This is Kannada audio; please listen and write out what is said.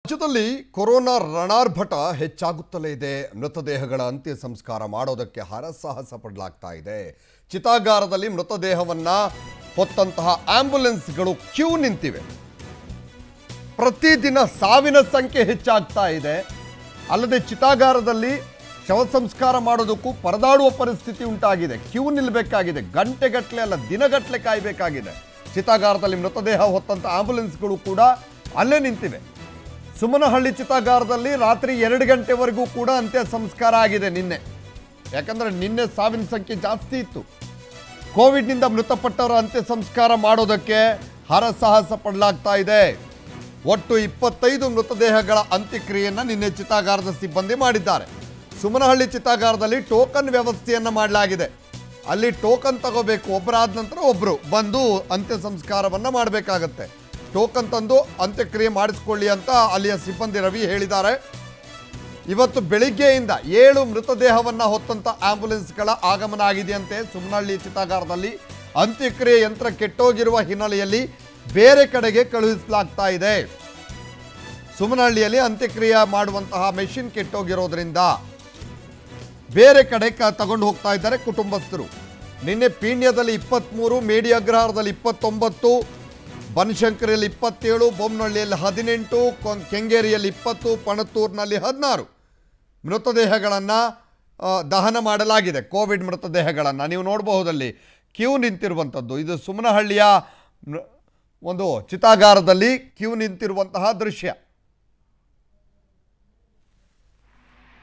ರಾಜ್ಯದಲ್ಲಿ ಕೊರೋನಾ ರಣಾರ್ಭಟ ಹೆಚ್ಚಾಗುತ್ತಲೇ ಇದೆ ಮೃತದೇಹಗಳ ಅಂತ್ಯ ಸಂಸ್ಕಾರ ಮಾಡೋದಕ್ಕೆ ಹರಸಾಹಸ ಪಡಲಾಗ್ತಾ ಇದೆ ಚಿತಾಗಾರದಲ್ಲಿ ಮೃತದೇಹವನ್ನ ಹೊತ್ತಂತಹ ಆಂಬ್ಯುಲೆನ್ಸ್ಗಳು ಕ್ಯೂ ನಿಂತಿವೆ ಪ್ರತಿದಿನ ಸಾವಿನ ಸಂಖ್ಯೆ ಹೆಚ್ಚಾಗ್ತಾ ಇದೆ ಅಲ್ಲದೆ ಚಿತಾಗಾರದಲ್ಲಿ ಶವ ಸಂಸ್ಕಾರ ಮಾಡೋದಕ್ಕೂ ಪರದಾಡುವ ಪರಿಸ್ಥಿತಿ ಉಂಟಾಗಿದೆ ಕ್ಯೂ ನಿಲ್ಲಬೇಕಾಗಿದೆ ಗಂಟೆಗಟ್ಟಲೆ ಅಲ್ಲ ದಿನಗಟ್ಟಲೆ ಕಾಯಬೇಕಾಗಿದೆ ಚಿತಾಗಾರದಲ್ಲಿ ಮೃತದೇಹ ಹೊತ್ತಂತ ಆಂಬ್ಯುಲೆನ್ಸ್ಗಳು ಕೂಡ ಅಲ್ಲೇ ನಿಂತಿವೆ ಸುಮನಹಳ್ಳಿ ಚಿತಾಗಾರದಲ್ಲಿ ರಾತ್ರಿ ಎರಡು ಗಂಟೆವರೆಗೂ ಕೂಡ ಅಂತ್ಯ ಸಂಸ್ಕಾರ ಆಗಿದೆ ನಿನ್ನೆ ಯಾಕಂದ್ರೆ ನಿನ್ನೆ ಸಾವಿನ ಸಂಖ್ಯೆ ಜಾಸ್ತಿ ಇತ್ತು ಕೋವಿಡ್ನಿಂದ ಮೃತಪಟ್ಟವರ ಅಂತ್ಯ ಸಂಸ್ಕಾರ ಮಾಡೋದಕ್ಕೆ ಹರಸಾಹಸ ಪಡಲಾಗ್ತಾ ಇದೆ ಒಟ್ಟು ಇಪ್ಪತ್ತೈದು ಮೃತದೇಹಗಳ ಅಂತ್ಯಕ್ರಿಯೆಯನ್ನು ನಿನ್ನೆ ಚಿತಾಗಾರದ ಸಿಬ್ಬಂದಿ ಮಾಡಿದ್ದಾರೆ ಸುಮನಹಳ್ಳಿ ಚಿತಾಗಾರದಲ್ಲಿ ಟೋಕನ್ ವ್ಯವಸ್ಥೆಯನ್ನು ಮಾಡಲಾಗಿದೆ ಅಲ್ಲಿ ಟೋಕನ್ ತಗೋಬೇಕು ಒಬ್ಬರಾದ ನಂತರ ಒಬ್ಬರು ಬಂದು ಅಂತ್ಯ ಸಂಸ್ಕಾರವನ್ನು ಮಾಡಬೇಕಾಗತ್ತೆ ಟೋಕನ್ ತಂದು ಅಂತ್ಯಕ್ರಿಯೆ ಮಾಡಿಸ್ಕೊಳ್ಳಿ ಅಂತ ಅಲ್ಲಿಯ ಸಿಬ್ಬಂದಿ ರವಿ ಹೇಳಿದ್ದಾರೆ ಇವತ್ತು ಬೆಳಿಗ್ಗೆಯಿಂದ ಏಳು ಮೃತದೇಹವನ್ನು ಹೊತ್ತಂತ ಆಂಬ್ಯುಲೆನ್ಸ್ಗಳ ಆಗಮನ ಆಗಿದೆಯಂತೆ ಸುಮನಹಳ್ಳಿ ಚಿತಾಗಾರದಲ್ಲಿ ಅಂತ್ಯಕ್ರಿಯೆ ಯಂತ್ರ ಕೆಟ್ಟೋಗಿರುವ ಹಿನ್ನೆಲೆಯಲ್ಲಿ ಬೇರೆ ಕಡೆಗೆ ಕಳುಹಿಸಲಾಗ್ತಾ ಇದೆ ಸುಮನಹಳ್ಳಿಯಲ್ಲಿ ಅಂತ್ಯಕ್ರಿಯೆ ಮಾಡುವಂತಹ ಮೆಷಿನ್ ಕೆಟ್ಟೋಗಿರೋದ್ರಿಂದ ಬೇರೆ ಕಡೆ ಕ ತಗೊಂಡು ಹೋಗ್ತಾ ಇದ್ದಾರೆ ಕುಟುಂಬಸ್ಥರು ನಿನ್ನೆ ಪೀಣ್ಯದಲ್ಲಿ ಇಪ್ಪತ್ತ್ಮೂರು ಮೇಡಿ ಅಗ್ರಹಾರದಲ್ಲಿ ಇಪ್ಪತ್ತೊಂಬತ್ತು ಬನಶಂಕರಿಯಲ್ಲಿ ಇಪ್ಪತ್ತೇಳು ಬೊಮ್ಮನಹಳ್ಳಿಯಲ್ಲಿ ಹದಿನೆಂಟು ಕೊಂ- ಕೆಂಗೇರಿಯಲ್ಲಿ ಇಪ್ಪತ್ತು ಪಣತ್ತೂರಿನಲ್ಲಿ ಹದಿನಾರು ಮೃತದೇಹಗಳನ್ನು ದಹನ ಮಾಡಲಾಗಿದೆ ಕೋವಿಡ್ ಮೃತದೇಹಗಳನ್ನು ನೀವು ನೋಡಬಹುದಲ್ಲಿ ಕ್ಯೂ ನಿಂತಿರುವಂಥದ್ದು ಇದು ಸುಮನಹಳ್ಳಿಯ ಮೃ- ಒಂದು ಚಿತಾಗಾರದಲ್ಲಿ ಕ್ಯೂ ನಿಂತಿರುವಂತಹ ದೃಶ್ಯ